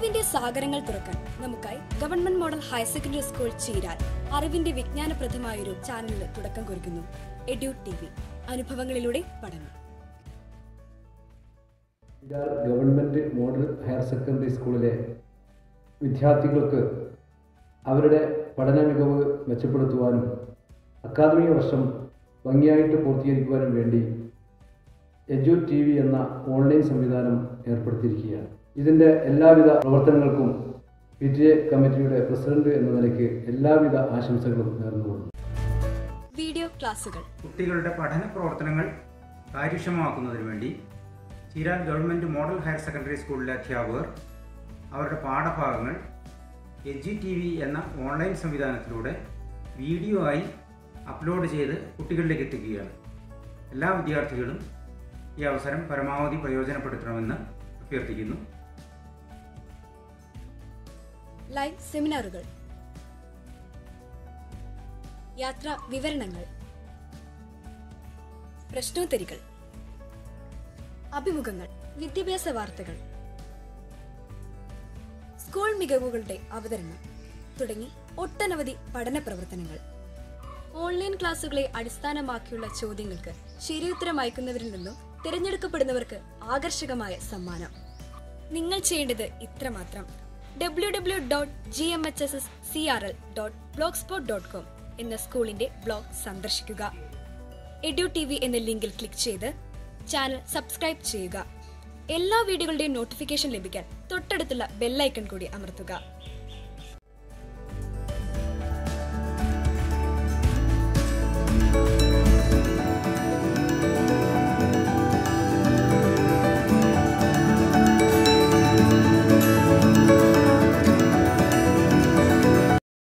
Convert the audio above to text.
അറിവിന്റെ സാഗരങ്ങൾ തുറക്കാൻ നമുക്കായി government model higher secondary school Cheeral അറിവിന്റെ വിജ്ഞാനപ്രദമായൊരു ചാനലിന് തുടക്കം കുറിക്കുന്നു എഡ്യൂ ടി വി അനുഭവങ്ങളിലൂടെ പഠനം ഇയാൾ ഗവൺമെൻറ് മോഡൽ ഹയർ സെക്കൻഡറി സ്കൂളിലെ വിദ്യാർത്ഥികൾക്ക് അവരുടെ പഠന മികവ് മെച്ചപ്പെടുത്തുവാനും അക്കാദമിക വർഷം ഭംഗിയായിട്ട് പൂർത്തീകരിക്കുവാനും വേണ്ടി എജു ടി വി എന്ന ഓൺലൈൻ സംവിധാനം ഏർപ്പെടുത്തിയിരിക്കുകയാണ് ഇതിൻ്റെ എല്ലാവിധ പ്രവർത്തനങ്ങൾക്കും പി ടി എ കമ്മിറ്റിയുടെ പ്രസിഡന്റ് എന്ന നിലയ്ക്ക് എല്ലാവിധ ആശംസകളും നേർന്നുകൊള്ളുന്നു വീഡിയോ ക്ലാസുകൾ കുട്ടികളുടെ പഠന പ്രവർത്തനങ്ങൾ കാര്യക്ഷമമാക്കുന്നതിന് വേണ്ടി Cheeran government model higher secondary സ്കൂളിലെ അധ്യാപകർ അവരുടെ പാഠഭാഗങ്ങൾ എജി ടി വി എന്ന ഓൺലൈൻ സംവിധാനത്തിലൂടെ വീഡിയോ ആയി അപ്ലോഡ് ചെയ്ത് കുട്ടികളിലേക്ക് എത്തിക്കുകയാണ് എല്ലാ വിദ്യാർത്ഥികളും ഈ അവസരം പരമാവധി പ്രയോജനപ്പെടുത്തണമെന്ന് അഭ്യർത്ഥിക്കുന്നു ലൈവ് സെമിനാറുകൾ യാത്രാ വിവരണങ്ങൾ പ്രശ്നോത്തരികൾ അഭിമുഖങ്ങൾ വിദ്യാഭ്യാസ വാർത്തകൾ സ്കൂൾ മികവുകളുടെ അവതരണം തുടങ്ങി ഒട്ടനവധി പഠന പ്രവർത്തനങ്ങൾ ഓൺലൈൻ ക്ലാസുകളെ അടിസ്ഥാനമാക്കിയുള്ള ചോദ്യങ്ങൾക്ക് ശരിയുത്തരം അയക്കുന്നവരിൽ നിന്നും തിരഞ്ഞെടുക്കപ്പെടുന്നവർക്ക് ആകർഷകമായ സമ്മാനം നിങ്ങൾ ചെയ്യേണ്ടത് ഇത്രമാത്രം W W dot G M H S S C R L dot blogspot dot com എന്ന സ്കൂളിന്റെ ബ്ലോഗ് സന്ദർശിക്കുക എഡ്യു ടി വി എന്ന ലിങ്കിൽ ക്ലിക്ക് ചെയ്ത് ചാനൽ സബ്സ്ക്രൈബ് ചെയ്യുക എല്ലാ വീഡിയോകളുടെയും നോട്ടിഫിക്കേഷൻ ലഭിക്കാൻ തൊട്ടടുത്തുള്ള ബെല്ലൈക്കൺ കൂടി അമർത്തുക